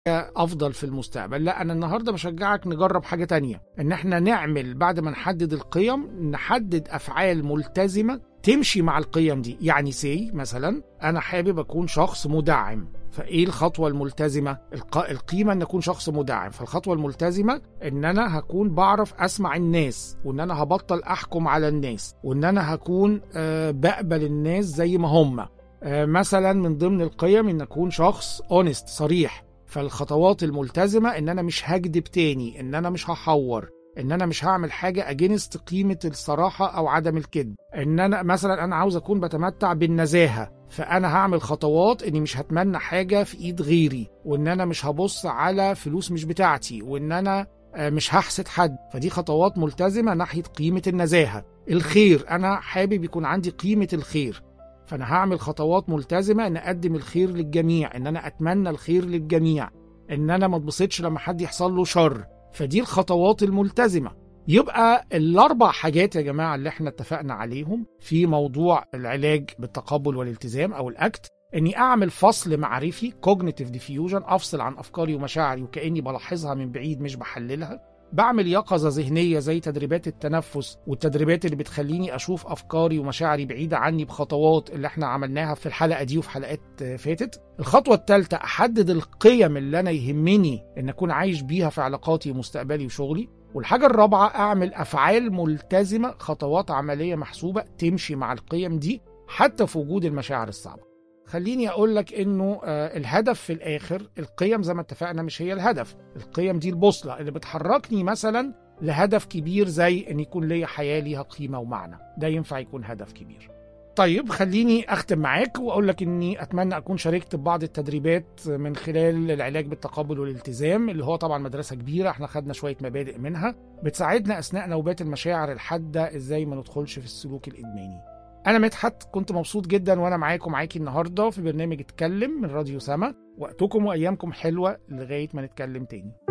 افضل في المستقبل لا انا النهارده بشجعك نجرب حاجه تانية ان احنا نعمل بعد ما نحدد القيم نحدد افعال ملتزمه تمشي مع القيم دي يعني سي مثلا انا حابب اكون شخص مدعم فايه الخطوه الملتزمه الق... القيمه ان اكون شخص مدعم فالخطوه الملتزمه ان انا هكون بعرف اسمع الناس وان انا هبطل احكم على الناس وان انا هكون أه بقبل الناس زي ما هم أه مثلا من ضمن القيم ان اكون شخص اونست صريح فالخطوات الملتزمه ان انا مش هكدب تاني ان انا مش هحور ان انا مش هعمل حاجه اجينست قيمه الصراحه او عدم الكذب ان انا مثلا انا عاوز اكون بتمتع بالنزاهه فانا هعمل خطوات اني مش هتمنى حاجه في ايد غيري وان انا مش هبص على فلوس مش بتاعتي وان انا مش هحسد حد فدي خطوات ملتزمه ناحيه قيمه النزاهه الخير انا حابب يكون عندي قيمه الخير فانا هعمل خطوات ملتزمه ان اقدم الخير للجميع ان انا اتمنى الخير للجميع ان انا ما اتبسطش لما حد يحصل له شر فدي الخطوات الملتزمه يبقى الاربع حاجات يا جماعه اللي احنا اتفقنا عليهم في موضوع العلاج بالتقبل والالتزام او الاكت اني اعمل فصل معرفي كوجنيتيف ديفيوجن افصل عن افكاري ومشاعري وكاني بلاحظها من بعيد مش بحللها بعمل يقظه ذهنيه زي تدريبات التنفس والتدريبات اللي بتخليني اشوف افكاري ومشاعري بعيده عني بخطوات اللي احنا عملناها في الحلقه دي وفي حلقات فاتت الخطوه الثالثه احدد القيم اللي انا يهمني ان اكون عايش بيها في علاقاتي ومستقبلي وشغلي والحاجة الرابعة أعمل أفعال ملتزمة خطوات عملية محسوبة تمشي مع القيم دي حتى في وجود المشاعر الصعبة خليني أقول لك إنه آه الهدف في الآخر القيم زي ما اتفقنا مش هي الهدف القيم دي البوصلة اللي بتحركني مثلا لهدف كبير زي إن يكون ليا حياة ليها قيمة ومعنى ده ينفع يكون هدف كبير طيب خليني اختم معاك واقول لك اني اتمنى اكون شاركت ببعض التدريبات من خلال العلاج بالتقبل والالتزام اللي هو طبعا مدرسه كبيره احنا خدنا شويه مبادئ منها بتساعدنا اثناء نوبات المشاعر الحاده ازاي ما ندخلش في السلوك الادماني انا مدحت كنت مبسوط جدا وانا معاكم معاكي النهارده في برنامج اتكلم من راديو سما وقتكم وايامكم حلوه لغايه ما نتكلم تاني